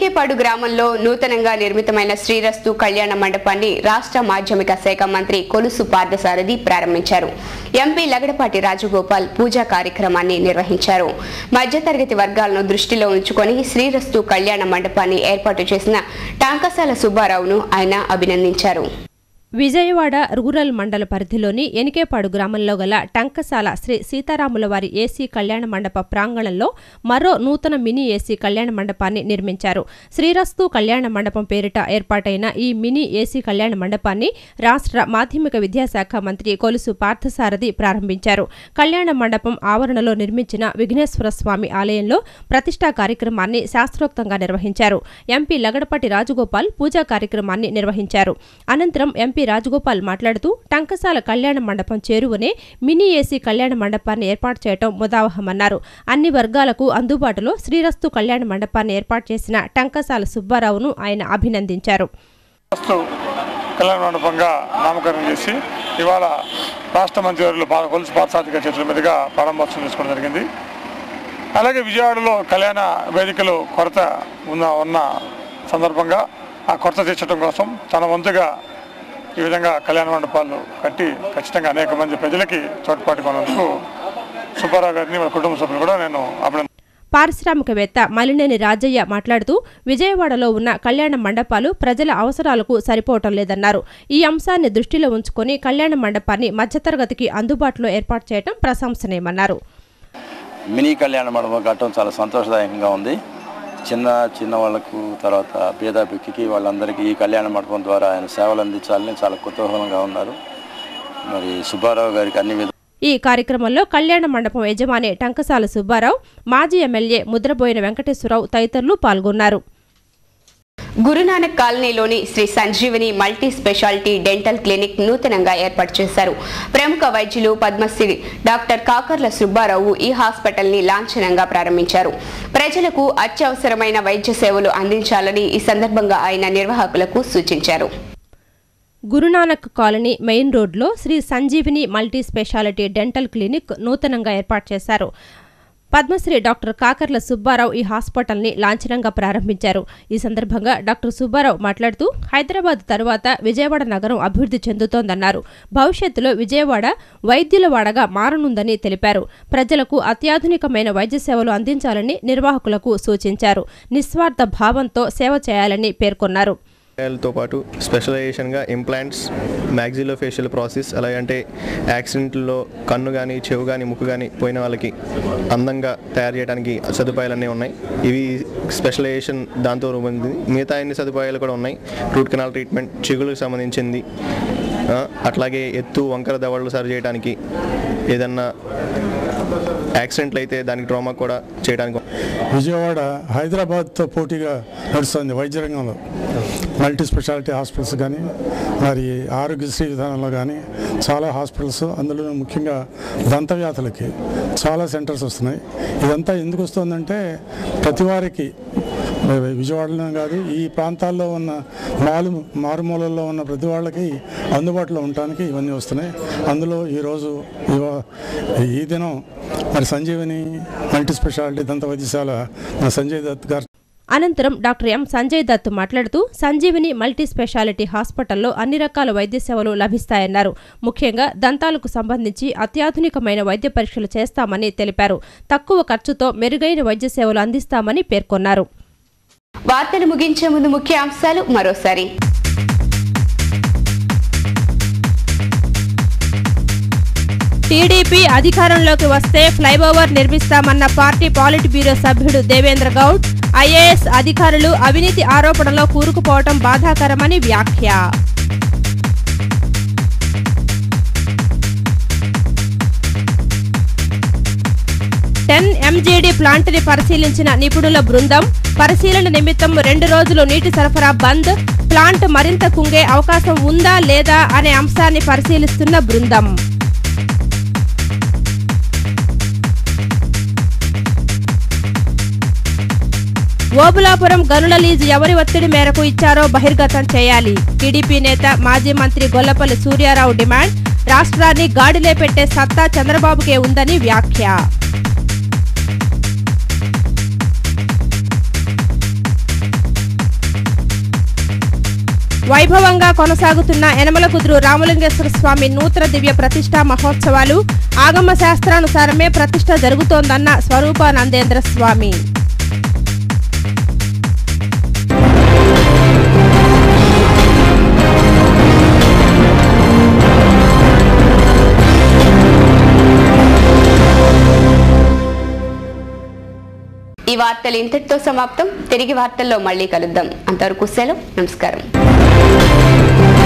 ఎనికేపాడు గ్రామంలో నూతనంగా నిర్మితమైన శ్రీరస్తు కళ్యాణ మండపాన్ని రాష్ట్ర మాధ్యమిక శాఖ మంత్రి కొలుసు పార్థసారథి ప్రారంభించారు ఎంపీ లగడపాటి రాజగోపాల్ పూజా కార్యక్రమాన్ని నిర్వహించారు మధ్యతరగతి వర్గాలను దృష్టిలో ఉంచుకొని శ్రీరస్తు కళ్యాణ మండపాన్ని ఏర్పాటు చేసిన టాంకసాల సుబ్బారావును ఆయన అభినందించారు విజయవాడ రూరల్ మండల పరిధిలోని ఎనికేపాడు గ్రామంలో గల టంకసాల శ్రీ సీతారాముల వారి ఏసీ కళ్యాణ మండప ప్రాంగణంలో మరో నూతన మినీ ఏసీ కళ్యాణ మండపాన్ని నిర్మించారు శ్రీరస్తు కళ్యాణ మండపం పేరిట ఏర్పాటైన ఈ మినీ ఏసీ కళ్యాణ మండపాన్ని రాష్ట్ర మాధ్యమిక విద్యాశాఖ మంత్రి కొలుసు పార్థసారథి ప్రారంభించారు కళ్యాణ మండపం ఆవరణలో నిర్మించిన విఘ్నేశ్వర స్వామి ఆలయంలో ప్రతిష్టా కార్యక్రమాన్ని శాస్త్రోక్తంగా నిర్వహించారు ఎంపీ లగడపాటి రాజగోపాల్ పూజా కార్యక్రమాన్ని నిర్వహించారు అనంతరం ఎంపీ రాజగోపాల్ మాట్లాడుతూ టంకసాల కళ్యాణ మండపం చేరువనే మినీ ఏసీ కళ్యాణ మండపాన్ని ఏర్పాటు చేయడం ముదావహమన్నారు అన్ని వర్గాలకు అందుబాటులో శ్రీరస్తు కళ్యాణ మండపాన్ని ఏర్పాటు చేసిన టంకసాల సుబ్బారావును ఆయన అభినందించారు వస్తు కళ్యాణ మండపంగా నామకరణం చేసి ఇవాళ రాష్ట్ర మంత్రివర్యులు పా- కొలుసు పాఠశాల చేతుల మీదుగా ప్రారంభోత్సవం చేసుకోవడం జరిగింది అలాగే విజయవాడలో కళ్యాణ వేదికలు కొరత ఉన్న ఉన్న సందర్భంగా ఆ కొరత తీర్చడం కోసం తన వంతుగా ఈ విధంగా కళ్యాణ మండపాలు కట్టి ఖచ్చితంగా అనేక మంది ప్రజలకి తోడ్పాటు కొన్నందుకు సుబ్బారావు గారిని వాళ్ళ కుటుంబ సభ్యులు కూడా నేను అభినందన పారిశ్రామికవేత్త మలినేని రాజయ్య మాట్లాడుతూ విజయవాడలో ఉన్న కళ్యాణ మండపాలు ప్రజల అవసరాలకు సరిపోవటం లేదన్నారు ఈ అంశాన్ని దృష్టిలో ఉంచుకొని కళ్యాణ మండపాన్ని మధ్యతరగతికి అందుబాటులో ఏర్పాటు చేయడం ప్రశంసనీయమన్నారు మినీ కళ్యాణ మండపం కట్టడం చాలా సంతోషదాయకంగా ఉంది చిన్న చిన్న వాళ్ళకు తర్వాత పేద పిక్కికి వాళ్ళందరికీ ఈ కళ్యాణ మండపం ద్వారా ఆయన సేవలు అందించాలని చాలా కుతూహలంగా ఉన్నారు మరి సుబ్బారావు గారికి అన్ని విధాలు ఈ కార్యక్రమంలో కళ్యాణ మండపం యజమాని టంకసాల సుబ్బారావు మాజీ ఎమ్మెల్యే ముద్రబోయిన వెంకటేశ్వరరావు తదితరులు పాల్గొన్నారు గురునానక్ కాలనీలోని Shri Sanjeevani multi speciality dental clinic నూతనంగా ఏర్పాటు చేశారు ప్రముఖ వైద్యులు పద్మశ్రీ డాక్టర్ కాకర్ల సుబ్బారావు ఈ హాస్పిటల్ ని లాంఛనంగా ప్రారంభించారు ప్రజలకు అత్యవసరమైన వైద్య సేవలు అందించాలని ఈ సందర్భంగా ఆయన నిర్వాహకులకు సూచించారు గురునానక్ కాలనీ మెయిన్ రోడ్లో Shri Sanjeevini multi speciality dental clinic నూతనంగా ఏర్పాటు చేశారు పద్మశ్రీ డాక్టర్ కాకర్ల సుబ్బారావు ఈ హాస్పిటల్ని లాంఛనంగా ప్రారంభించారు ఈ సందర్భంగా డాక్టర్ సుబ్బారావు మాట్లాడుతూ హైదరాబాద్ తరువాత విజయవాడ నగరం అభివృద్ధి చెందుతోందన్నారు భవిష్యత్తులో విజయవాడ వైద్యుల వాడగా మారనుందని తెలిపారు ప్రజలకు అత్యాధునికమైన వైద్య సేవలు అందించాలని నిర్వాహకులకు సూచించారు నిస్వార్థ భావంతో సేవ చేయాలని పేర్కొన్నారు తో పాటు స్పెషలైజేషన్గా ఇంప్లాంట్స్ మ్యాక్సిలో ఫేషియల్ ప్రాసెస్ అలాగంటే యాక్సిడెంట్లో కన్ను కానీ చెవు కానీ ముక్కు కానీ పోయిన వాళ్ళకి అందంగా తయారు చేయడానికి సదుపాయాలన్నీ ఉన్నాయి ఇవి స్పెషలైజేషన్ దాంతో రూపొందింది మిగతా అన్ని సదుపాయాలు కూడా ఉన్నాయి రూట్ కెనాల్ ట్రీట్మెంట్ చిగుళ్ళకి సంబంధించింది ఆ, అట్లాగే ఎత్తు వంకర దవడలు సరి చేయడానికి ఏదన్నా యాక్సిడెంట్లు అయితే దానికి ట్రామా కూడా చేయడానికి విజయవాడ హైదరాబాద్తో పోటీగా నడుస్తుంది వైద్య రంగంలో మల్టీ స్పెషాలిటీ హాస్పిటల్స్ కానీ మరి ఆరోగ్యశ్రీ విధానంలో కానీ చాలా హాస్పిటల్స్ అందులో ముఖ్యంగా దంత వ్యాధులకి చాలా సెంటర్స్ వస్తున్నాయి ఇదంతా ఎందుకు వస్తుందంటే ప్రతి వారికి విజయవాడలో కాదు ఈ ప్రాంతాల్లో ఉన్న మాలు మారుమూలల్లో ఉన్న ప్రతి వాళ్ళకి అందుబాటులో ఉండటానికి ఇవన్నీ వస్తున్నాయి అందులో ఈరోజు ఇవా- ఈ దినం మరి సంజీవని మల్టీ స్పెషాలిటీ దంత వైద్యశాల మన సంజయ్ దత్ గారు అనంతరం డాక్టర్ ఎం సంజయ్ దత్ మాట్లాడుతూ సంజీవిని మల్టీ స్పెషాలిటీ హాస్పిటల్లో అన్ని రకాల వైద్య సేవలు లభిస్తాయన్నారు ముఖ్యంగా దంతాలకు సంబంధించి అత్యాధునికమైన వైద్య పరీక్షలు చేస్తామని తెలిపారు తక్కువ ఖర్చుతో మెరుగైన వైద్య సేవలు అందిస్తామని పేర్కొన్నారు వార్తలు ముగించే ముందు ముఖ్య అంశాలు మరోసారి టీడీపీ అధికారంలోకి వస్తే ఫ్లైఓవర్ నిర్మిస్తామన్న పార్టీ పాలిట్ బ్యూరో సభ్యుడు దేవేంద్ర గౌడ్ ఐఏఎస్ అధికారులు అవినీతి ఆరోపణలో కూరుకుపోవటం బాధాకరమని వ్యాఖ్య టెన్ ఎంజీడీ ప్లాంట్ని పరిశీలించిన నిపుణుల బృందం పరిశీలన నిమిత్తం రెండు రోజులు నీటి సరఫరా బంద్ ప్లాంట్ మరింత కుంగే అవకాశం ఉందా లేదా అనే అంశాన్ని పరిశీలిస్తున్న బృందం ఓబులాపురం గనుల లీజు ఎవరి ఒత్తిడి మేరకు ఇచ్చారో బహిర్గతం చేయాలి టీడీపీ నేత మాజీ మంత్రి గొల్లపల్లి సూర్యారావు డిమాండ్ రాష్ట్రాన్ని గాడిలే పెట్టే సత్తా చంద్రబాబుకే ఉందని వ్యాఖ్య వైభవంగా కొనసాగుతున్న యనమల కుదురు రామలింగేశ్వర స్వామి నూతన దివ్య ప్రతిష్టా మహోత్సవాలు ఆగమ శాస్త్రానుసారమే ప్రతిష్ట జరుగుతోందన్న స్వరూపానందేంద్ర స్వామి ఈ వార్తలు ఇంతటితో సమాప్తం తిరిగి వార్తల్లో మళ్ళీ కలుద్దాం అంతవరకు సెలవు నమస్కారం